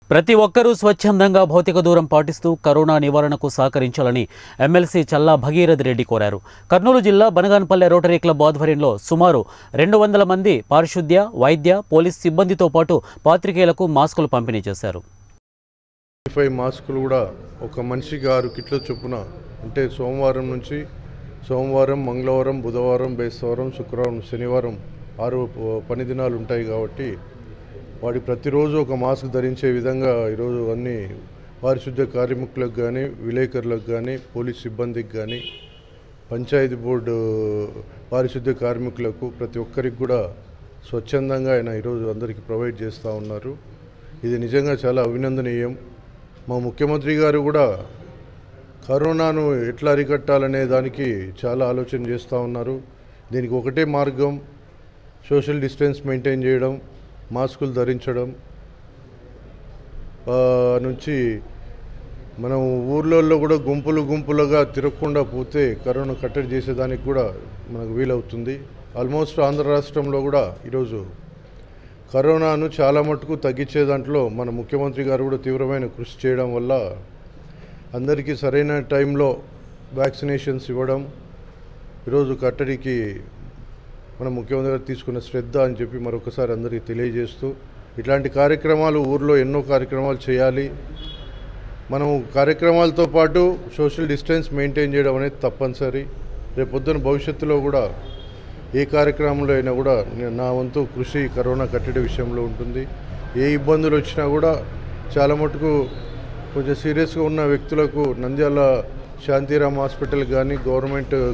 ప్రతి ఒక్కరూ స్వచ్ఛందంగా భౌతిక దూరం పాటిస్తూ కరోనా నివారణకు సహకరించాలని ఎమ్మెల్సీ చల్లా భగీరథ్ రెడ్డి కోరారు కర్నూలు జిల్లా బనగానపల్లె రోటరీ క్లబ్ ఆధ్వర్యంలో సుమారు రెండు వందల మంది పారిశుద్ధ్య వైద్య పోలీస్ సిబ్బందితో పాటు పాత్రికేయులకు మాస్కులు పంపిణీ చేశారు ఫైవ్ మాస్కులు కూడా ఒక మనిషికి ఆరు కిట్ల చొప్పున అంటే సోమవారం నుంచి సోమవారం మంగళవారం బుధవారం బేస్తవారం శుక్రవారం శనివారం ఆరు ప- పని దినాలు ఉంటాయి కాబట్టి వాడి ప్రతిరోజు ఒక మాస్క్ ధరించే విధంగా ఈరోజు అన్ని పారిశుద్ధ్య కార్మికులకు కానీ విలేకరులకు కానీ పోలీస్ సిబ్బందికి కానీ పంచాయతీ బోర్డు పారిశుద్ధ్య కార్మికులకు ప్రతి ఒక్కరికి కూడా స్వచ్ఛందంగా ఆయన ఈరోజు అందరికీ ప్రొవైడ్ చేస్తూ ఉన్నారు ఇది నిజంగా చాలా అభినందనీయం మా ముఖ్యమంత్రి గారు కూడా కరోనాను ఎట్లా అరికట్టాలనే దానికి చాలా ఆలోచన చేస్తూ ఉన్నారు దీనికి ఒకటే మార్గం సోషల్ డిస్టెన్స్ మెయింటైన్ చేయడం మాస్కులు ధరించడం ఆ, నుంచి మనం ఊర్లలో కూడా గుంపులు గుంపులుగా తిరగకుండా పోతే కరోనా కట్టడి చేసేదానికి కూడా మనకు వీలవుతుంది ఆల్మోస్ట్ ఆంధ్ర రాష్ట్రంలో కూడా ఈరోజు కరోనాను చాలా మటుకు తగ్గించే దాంట్లో మన ముఖ్యమంత్రి గారు కూడా తీవ్రమైన కృషి చేయడం వల్ల అందరికీ సరైన టైంలో వ్యాక్సినేషన్స్ ఇవ్వడం ఈరోజు కట్టడికి మన ముఖ్యమంత్రి గారు తీసుకున్న శ్రద్ధ అని చెప్పి మరొకసారి అందరికీ తెలియజేస్తూ ఇట్లాంటి కార్యక్రమాలు ఊర్లో ఎన్నో కార్యక్రమాలు చేయాలి మనం కార్యక్రమాలతో పాటు సోషల్ డిస్టెన్స్ మెయింటైన్ చేయడం అనేది తప్పనిసరి రేపు పొద్దున భవిష్యత్తులో కూడా ఏ కార్యక్రమంలో అయినా కూడా నే- నా వంతు కృషి కరోనా కట్టడి విషయంలో ఉంటుంది ఏ ఇబ్బందులు వచ్చినా కూడా చాలా మటుకు కొంచెం సీరియస్గా ఉన్న వ్యక్తులకు నంద్యాల శాంతిరామ్ హాస్పిటల్ కానీ గవర్నమెంట్